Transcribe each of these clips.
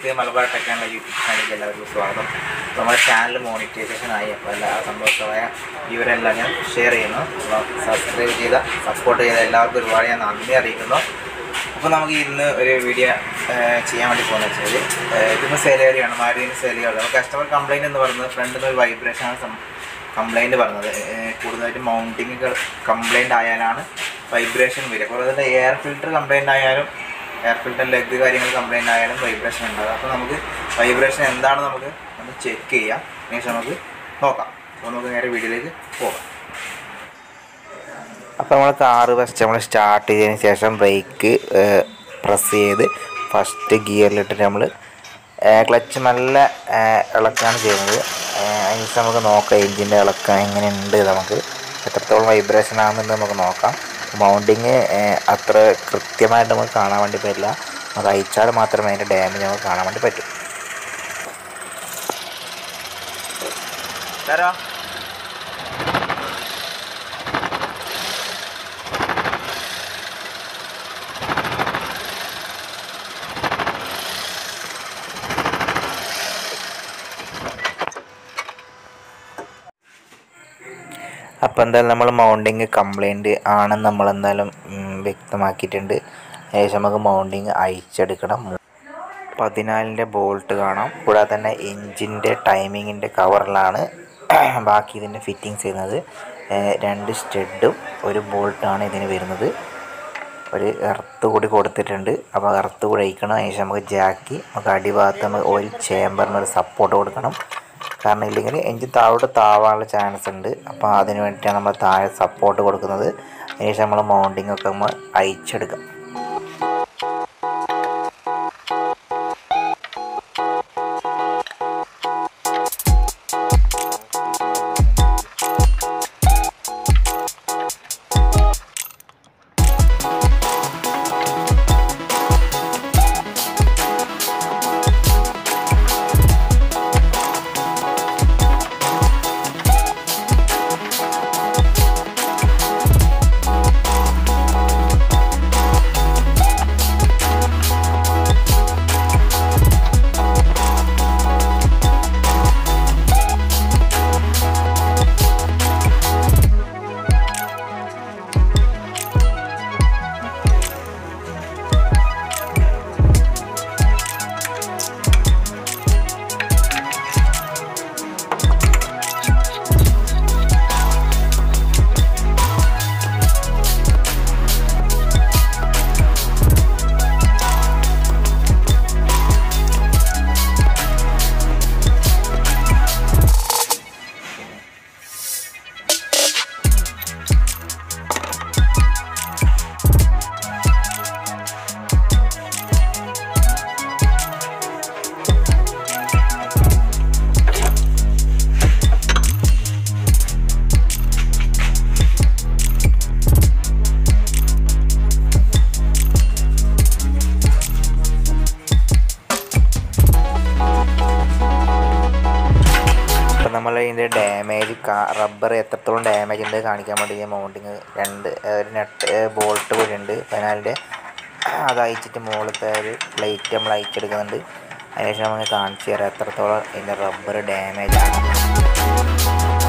എല്ലാവർക്കും മലബാർ ടെക്കാനുള്ള യൂട്യൂബ് ചാനലിലേക്ക് എല്ലാവർക്കും സ്വാഗതം അപ്പോൾ നമ്മുടെ ചാനൽ മോണിറ്റൈസേഷൻ ആയി അപ്പോൾ എല്ലാ സന്തോഷമായ വിവരമെല്ലാം ഞാൻ ഷെയർ ചെയ്യുന്നു അപ്പോൾ സബ്സ്ക്രൈബ് ചെയ്ത സപ്പോർട്ട് ചെയ്ത എല്ലാവർക്കും ഒരുപാട് ഞാൻ നന്ദി അറിയിക്കുന്നു അപ്പോൾ നമുക്ക് ഇന്ന് ഒരു വീഡിയോ ചെയ്യാൻ വേണ്ടി പോകുന്നത് വെച്ചാൽ ഇതിപ്പോൾ സെലേറിയാണ് മാരുതിന് സെലിയാണ് അപ്പോൾ കസ്റ്റമർ കംപ്ലയിൻറ്റ് എന്ന് പറയുന്നത് ഫ്രണ്ടിൽ നിന്ന് ഒരു വൈബ്രേഷനാണ് കംപ്ലൈൻറ്റ് പറഞ്ഞത് ഏഹ് കൂടുതലായിട്ട് മൗണ്ടിങ് കംപ്ലൈൻറ്റ് ആയാലാണ് വൈബ്രേഷൻ വരിക കൂടുതൽ എയർ ഫിൽറ്റർ കംപ്ലൈൻറ്റ് ആയാലും എയർ ഫിൽറ്റർ ലെഗ് കാര്യങ്ങൾ കംപ്ലൈൻറ്റ് ആയാലും വൈബ്രേഷൻ ഉണ്ടാകും അപ്പോൾ നമുക്ക് വൈബ്രേഷൻ എന്താണ് നമുക്ക് ഒന്ന് ചെക്ക് ചെയ്യാം അതിനുശേഷം നമുക്ക് നോക്കാം അപ്പോൾ നമുക്ക് നേരെ വീഡിയോയിലേക്ക് പോകാം അപ്പോൾ നമ്മൾ കാറ് ഫസ്റ്റ് നമ്മൾ സ്റ്റാർട്ട് ചെയ്തതിന് ശേഷം ബ്രേക്ക് പ്രസ് ചെയ്ത് ഫസ്റ്റ് ഗിയറിലിട്ട് നമ്മൾ ക്ലച്ച് നല്ല ഏഹ്, ഇളക്കാണ് ചെയ്യുന്നത് ഏഹ്, അതിന് ശേഷം നമുക്ക് നോക്കാം എഞ്ചിൻ്റെ ഇളക്കം എങ്ങനെയുണ്ട് നമുക്ക് എത്രത്തോളം വൈബ്രേഷൻ ആണെന്നുണ്ട് നമുക്ക് നോക്കാം മൗണ്ടിങ് അത്ര കൃത്യമായിട്ട് നമുക്ക് കാണാൻ വേണ്ടി പറ്റില്ല നമുക്ക് അയച്ചാൽ മാത്രമേ അതിൻ്റെ ഡാമേജ് നമുക്ക് കാണാൻ വേണ്ടി പറ്റൂ തരാം അപ്പോൾ എന്തായാലും നമ്മൾ മൗണ്ടിങ് കംപ്ലൈൻറ്റ് ആണെന്ന് നമ്മൾ എന്തായാലും ഉം, വ്യക്തമാക്കിയിട്ടുണ്ട് ഏകദേശം നമുക്ക് മൗണ്ടിങ് അയച്ചെടുക്കണം പതിനാലിൻ്റെ ബോൾട്ട് കാണാം കൂടാതെ തന്നെ എൻജിൻ്റെ ടൈമിങ്ങിൻ്റെ കവറിലാണ് ബാക്കി ഇതിൻ്റെ ഫിറ്റിങ്സ് ചെയ്യുന്നത് ഏഹ്, രണ്ട് സ്റ്റെഡും ഒരു ബോൾട്ടാണ് ഇതിന് വരുന്നത് ഒരു എർത്ത് കൂടി കൊടുത്തിട്ടുണ്ട് അപ്പോൾ എർത്ത് കൂടി അയക്കണം അതിനുശേഷം നമുക്ക് ജാക്കി നമുക്ക് അടിഭാഗത്ത് നമുക്ക് ഓയിൽ ചേമ്പറിന് ഒരു സപ്പോർട്ട് കൊടുക്കണം കാരണം ഇല്ലെങ്കിൽ എഞ്ചിൻ താഴോട്ട് താവാനുള്ള ചാൻസ് ഉണ്ട് അപ്പോൾ അതിന് വേണ്ടിയിട്ടാണ് നമ്മൾ താഴെ സപ്പോർട്ട് കൊടുക്കുന്നത് അതിനുശേഷം നമ്മൾ മൗണ്ടിങ് ഒക്കെ നമ്മൾ അയച്ചെടുക്കാം ഇപ്പം നമ്മൾ ഇതിൻ്റെ ഡാമേജ് റബ്ബർ എത്രത്തോളം ഡാമേജ് ഉണ്ട് കാണിക്കാൻ വേണ്ടി ഈ മൗണ്ടിങ് രണ്ട് ഏഹ്, ഒരു നെട്ട് ബോൾട്ട് കൂടി ഉണ്ട് പതിനാലിൻ്റെ അത് അയച്ചിട്ട് മുകളിലത്തെ ഒരു പ്ലേറ്റ് നമ്മൾ അയച്ചെടുക്കുന്നുണ്ട് അതിനുശേഷം നമുക്ക് കാണിച്ചു തരാം എത്രത്തോളം ഇതിൻ്റെ റബ്ബർ ഡാമേജ് ആണ്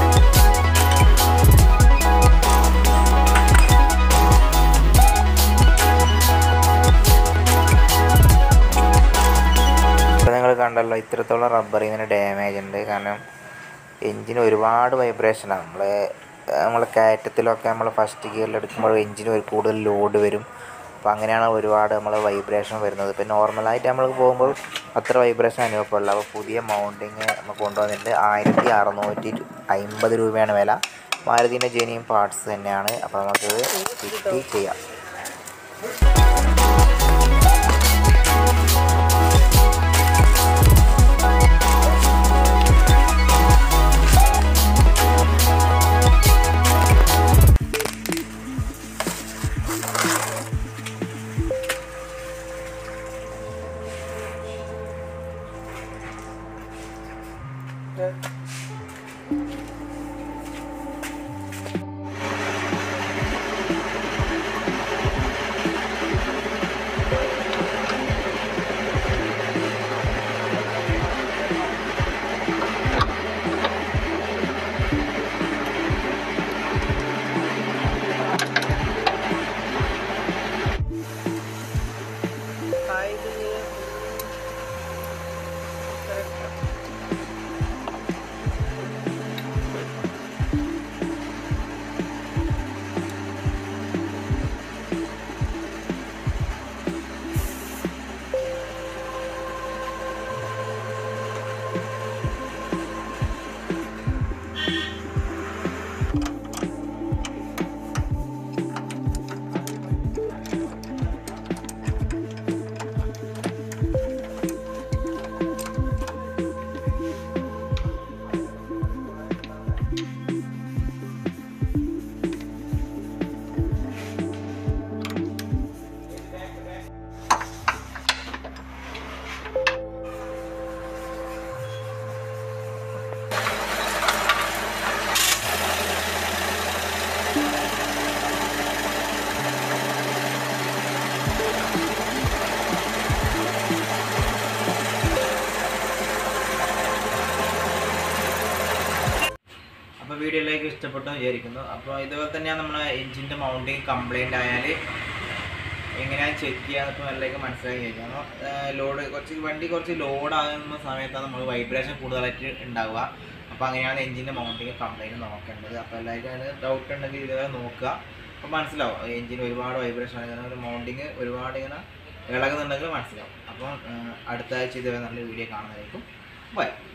ഇപ്പം നിങ്ങൾ കണ്ടല്ലോ ഇത്രത്തോളം റബ്ബർ ഇതിന് ഡാമേജ് ഉണ്ട് കാരണം എഞ്ചിന് ഒരുപാട് വൈബ്രേഷനാണ് നമ്മൾ നമ്മൾ കയറ്റത്തിലൊക്കെ നമ്മൾ ഫസ്റ്റ് ഗിയറിൽ എടുക്കുമ്പോൾ എഞ്ചിന് ഒരു കൂടുതൽ ലോഡ് വരും അപ്പോൾ അങ്ങനെയാണ് ഒരുപാട് നമ്മൾ വൈബ്രേഷൻ വരുന്നത് ഇപ്പോൾ നോർമലായിട്ട് നമ്മൾ പോകുമ്പോൾ അത്ര വൈബ്രേഷൻ അനുഭവപ്പെടില്ല അപ്പോൾ പുതിയ മൗണ്ടിങ് നമ്മൾ കൊണ്ടുവന്നിട്ട് ആയിരത്തി അറുന്നൂറ്റി അമ്പത് രൂപയാണ് വില മാരുതിൻ്റെ ജെനിയും പാർട്സ് തന്നെയാണ് അപ്പോൾ നമുക്കിത് ഫിറ്റ് ചെയ്യാം വീഡിയോയിലേക്ക് ഇഷ്ടപ്പെട്ടു എന്ന് വിചാരിക്കുന്നു അപ്പോൾ ഇതുപോലെ തന്നെയാണ് നമ്മുടെ എഞ്ചിൻ്റെ മൗണ്ടിങ് കംപ്ലൈൻ്റ് ആയാൽ എങ്ങനെയാണ് ചെക്ക് ചെയ്യാന്നിപ്പോൾ നല്ലതൊക്കെ മനസ്സിലാക്കി കഴിഞ്ഞാൽ കാരണം ലോഡ് കുറച്ച് വണ്ടി കുറച്ച് ലോഡ് ആകുന്ന സമയത്താണ് നമ്മൾ വൈബ്രേഷൻ കൂടുതലായിട്ട് ഉണ്ടാവുക അപ്പോൾ അങ്ങനെയാണ് എഞ്ചിൻ്റെ മൗണ്ടിങ് കംപ്ലൈൻറ്റ് നോക്കേണ്ടത് അപ്പോൾ എല്ലാവർക്കും അതിന് ഡൗട്ട് ഉണ്ടെങ്കിൽ ഇതുവരെ നോക്കുക അപ്പോൾ മനസ്സിലാവും എഞ്ചിന് ഒരുപാട് വൈബ്രേഷൻ ആണെങ്കിൽ ഒരു മൗണ്ടിങ് ഒരുപാട് ഇങ്ങനെ ഇളകുന്നുണ്ടെങ്കിൽ മനസ്സിലാവും അപ്പം അടുത്ത ആഴ്ച ഇതുവരെ നല്ല വീഡിയോ കാണുന്നതായിരിക്കും ബൈ